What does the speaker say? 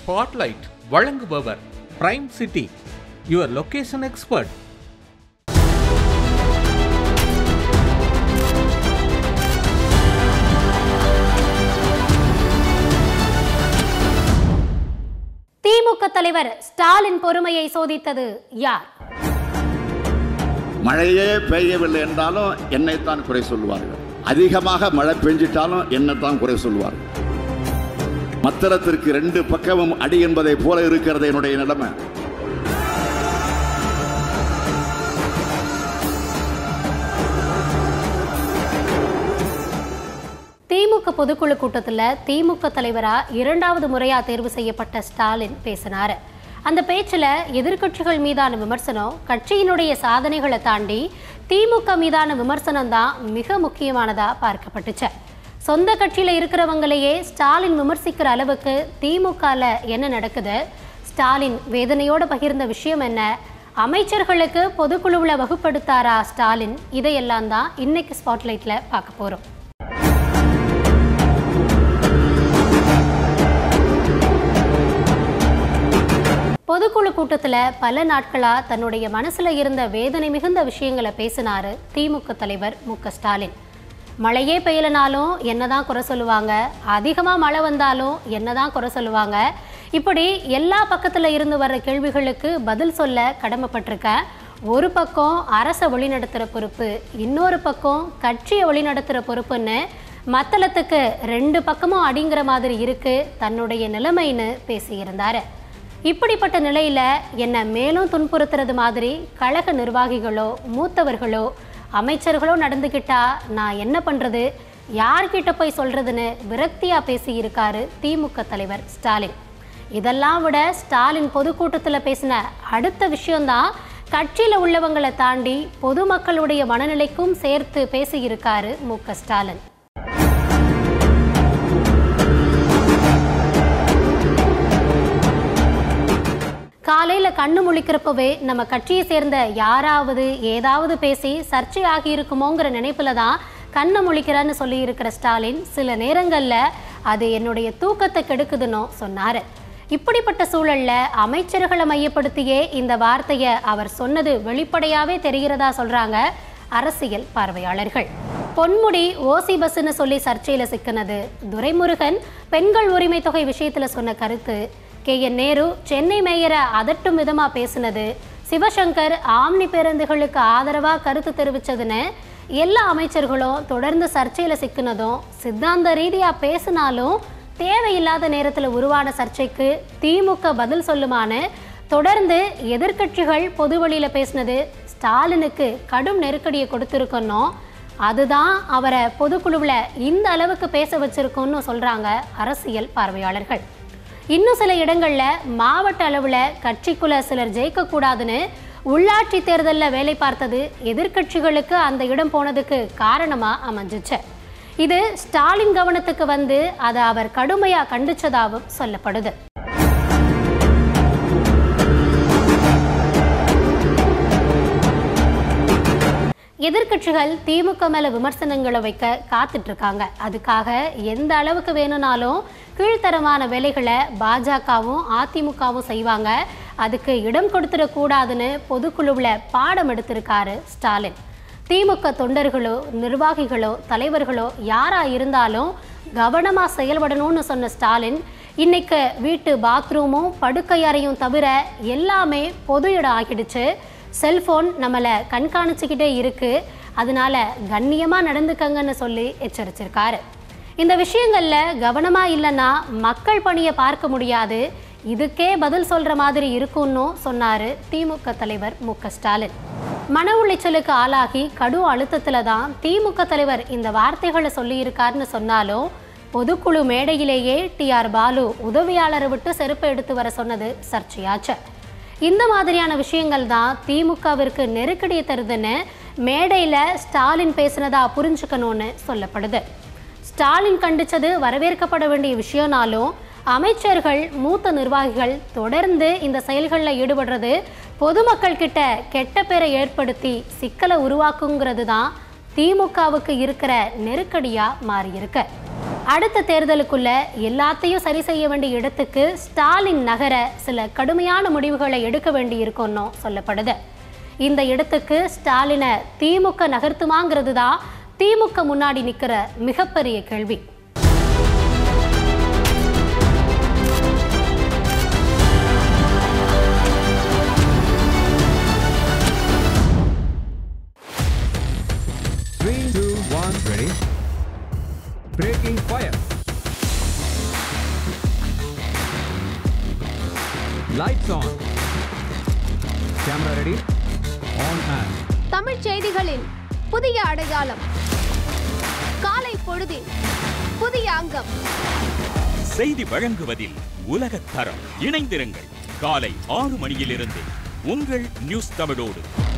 Spotlight வழங்குபவர் prime city your location expert DMK தலைவர் ஸ்டாலின் பொறுமையை சோதித்தது யார் மழையே பெய்யவில்லை என்றாலும் என்னைத்தான் குறை சொல்லுவார்கள் அதிகமாக மழை பெஞ்சிட்டாலும் என்னைத்தான் குறை சொல்லுவார்கள் மத்திரத்திற்கு ரெண்டு பக்கமும் அடி என்பதை போல இருக்கிறது என்னுடைய நிலைமை திமுக பொதுக்குழு கூட்டத்தில் திமுக தலைவரா இரண்டாவது முறையா தேர்வு செய்யப்பட்ட ஸ்டாலின் பேசினார் அந்த பேச்சில் எதிர்க்கட்சிகள் மீதான விமர்சனம் கட்சியினுடைய சாதனைகளை தாண்டி திமுக மீதான விமர்சனம் தான் மிக முக்கியமானதா பார்க்கப்பட்டுச்சு சொந்த கட்சியில் இருக்கிறவங்களையே ஸ்டாலின் விமர்சிக்கிற அளவுக்கு திமுகல என்ன நடக்குது ஸ்டாலின் வேதனையோடு பகிர்ந்த விஷயம் என்ன அமைச்சர்களுக்கு பொதுக்குழுவில் வகுப்படுத்தாரா ஸ்டாலின் இதையெல்லாம் தான் இன்னைக்கு ஸ்பாட்லைட்ல பார்க்க போறோம் பொதுக்குழு கூட்டத்தில் பல நாட்களா தன்னுடைய மனசுல இருந்த வேதனை மிகுந்த விஷயங்களை பேசினாரு திமுக தலைவர் மு க ஸ்டாலின் மழையே பெய்யலனாலும் என்னதான் குறை சொல்லுவாங்க அதிகமாக மழை வந்தாலும் என்னதான் குறை சொல்லுவாங்க இப்படி எல்லா பக்கத்துல இருந்து வர்ற கேள்விகளுக்கு பதில் சொல்ல கடமைப்பட்டிருக்கேன் ஒரு பக்கம் அரசை வழிநடத்துகிற பொறுப்பு இன்னொரு பக்கம் கட்சியை வழிநடத்துகிற பொறுப்புன்னு மத்தளத்துக்கு ரெண்டு பக்கமும் அடிங்கிற மாதிரி இருக்கு தன்னுடைய நிலைமைன்னு பேசியிருந்தாரு இப்படிப்பட்ட நிலையில என்னை மேலும் துன்புறுத்துறது மாதிரி கழக நிர்வாகிகளோ மூத்தவர்களோ அமைச்சர்களோ நடந்துக்கிட்டா நான் என்ன பண்றது யார்கிட்ட போய் சொல்றதுன்னு விரக்தியா பேசியிருக்காரு திமுக தலைவர் ஸ்டாலின் இதெல்லாம் விட ஸ்டாலின் பொதுக்கூட்டத்தில் பேசின அடுத்த விஷயம்தான் கட்சியில் உள்ளவங்களை தாண்டி பொதுமக்களுடைய மனநிலைக்கும் சேர்த்து பேசியிருக்காரு மு க ஸ்டாலின் காலையில் கண்ணு முழிக்கிறப்பவே நம்ம கட்சியை சேர்ந்த யாராவது ஏதாவது பேசி சர்ச்சை ஆகி இருக்குமோங்கிற நினைப்புல தான் கண்ணை முழிக்கிறேன்னு சொல்லி இருக்கிற ஸ்டாலின் சில நேரங்களில் அது என்னுடைய தூக்கத்தை கெடுக்குதுன்னு சொன்னார் இப்படிப்பட்ட சூழல்ல அமைச்சர்களை மையப்படுத்தியே இந்த வார்த்தையை அவர் சொன்னது வெளிப்படையாவே தெரிகிறதா சொல்றாங்க அரசியல் பார்வையாளர்கள் பொன்முடி ஓசி பஸ்ன்னு சொல்லி சர்ச்சையில சிக்கினது துரைமுருகன் பெண்கள் உரிமை தொகை விஷயத்துல சொன்ன கருத்து கே என் நேரு சென்னை மேயரை அதட்டும் விதமா பேசினது சிவசங்கர் ஆம்னி பேருந்துகளுக்கு ஆதரவா கருத்து தெரிவிச்சதுன்னு எல்லா அமைச்சர்களும் தொடர்ந்து சர்ச்சையில சிக்கினதும் சித்தாந்த ரீதியா பேசினாலும் தேவையில்லாத நேரத்துல உருவான சர்ச்சைக்கு திமுக பதில் சொல்லுமான்னு தொடர்ந்து எதிர்க்கட்சிகள் பொது வழியில பேசினது ஸ்டாலினுக்கு கடும் நெருக்கடியை கொடுத்துருக்கணும் அதுதான் அவரை பொதுக்குழுவில் இந்த அளவுக்கு பேச வச்சிருக்கோன்னு சொல்றாங்க அரசியல் பார்வையாளர்கள் இன்னும் சில இடங்கள்ல மாவட்ட அளவுல கட்சிக்குள்ள சிலர் ஜெயிக்கக்கூடாதுன்னு உள்ளாட்சி தேர்தலில் வேலை பார்த்தது எதிர்க்கட்சிகளுக்கு அந்த இடம் போனதுக்கு காரணமா அமைஞ்சிச்சு இது ஸ்டாலின் கவனத்துக்கு வந்து அதை அவர் கடுமையா கண்டிச்சதாகவும் சொல்லப்படுது எதிர்க்கட்சிகள் திமுக மேல விமர்சனங்களை வைக்க காத்துட்டு இருக்காங்க அதுக்காக எந்த அளவுக்கு வேணும்னாலும் கீழ்த்தரமான வேலைகளை பாஜகவும் அதிமுகவும் செய்வாங்க அதுக்கு இடம் கொடுத்துடக்கூடாதுன்னு பொதுக்குழுவில் பாடம் எடுத்திருக்காரு ஸ்டாலின் திமுக தொண்டர்களோ நிர்வாகிகளோ தலைவர்களோ யாரா இருந்தாலும் கவனமா செயல்படணும்னு சொன்ன ஸ்டாலின் இன்னைக்கு வீட்டு பாத்ரூமும் படுக்கை அறையும் தவிர எல்லாமே பொது இடம் ஆகிடுச்சு செல்போன் நம்மளை கண்காணிச்சுக்கிட்டே இருக்கு அதனால கண்ணியமா நடந்துக்கங்கன்னு சொல்லி எச்சரிச்சிருக்காரு இந்த விஷயங்கள்ல கவனமா இல்லைன்னா மக்கள் பணியை பார்க்க முடியாது இதுக்கே பதில் சொல்ற மாதிரி இருக்கும்னு சொன்னாரு திமுக தலைவர் மு க ஸ்டாலின் மன உளைச்சலுக்கு ஆளாகி கடும் அழுத்தத்துல தான் திமுக தலைவர் இந்த வார்த்தைகளை சொல்லியிருக்காருன்னு சொன்னாலும் பொதுக்குழு மேடையிலேயே டி ஆர் பாலு உதவியாளரை விட்டு செருப்பு எடுத்து வர சொன்னது சர்ச்சையாச்சு இந்த மாதிரியான விஷயங்கள் தான் திமுகவிற்கு நெருக்கடியை தருதுன்னு மேடையில் ஸ்டாலின் பேசினதா புரிஞ்சுக்கணும்னு சொல்லப்படுது ஸ்டாலின் கண்டிச்சது வரவேற்கப்பட வேண்டிய விஷயம்னாலும் அமைச்சர்கள் மூத்த நிர்வாகிகள் தொடர்ந்து இந்த செயல்களில் ஈடுபடுறது பொதுமக்கள் கிட்ட கெட்ட பேரை ஏற்படுத்தி சிக்கலை உருவாக்குங்கிறது தான் திமுகவுக்கு இருக்கிற நெருக்கடியா மாறியிருக்கு அடுத்த தேர்தலுக்குள்ள எல்லாத்தையும் சரி செய்ய வேண்டிய இடத்துக்கு ஸ்டாலின் நகர சில கடுமையான முடிவுகளை எடுக்க வேண்டி இருக்கும்னு சொல்லப்படுது இந்த இடத்துக்கு ஸ்டாலினை திமுக நகர்த்துமாங்கிறது தான் திமுக முன்னாடி நிற்கிற மிகப்பெரிய கேள்வி Three, two, one, ready. Breaking fire. Lights on. Camera ready. On and. தமிழ்ச் செய்திகளின் புதிய அடையாளம் காலை பொழுதின் புதிய அங்கம் செய்தி வழங்குவதில் உலகத் தரம் இணைந்திருங்கள் காலை ஆறு மணியிலிருந்து உங்கள் நியூஸ் தமிழோடு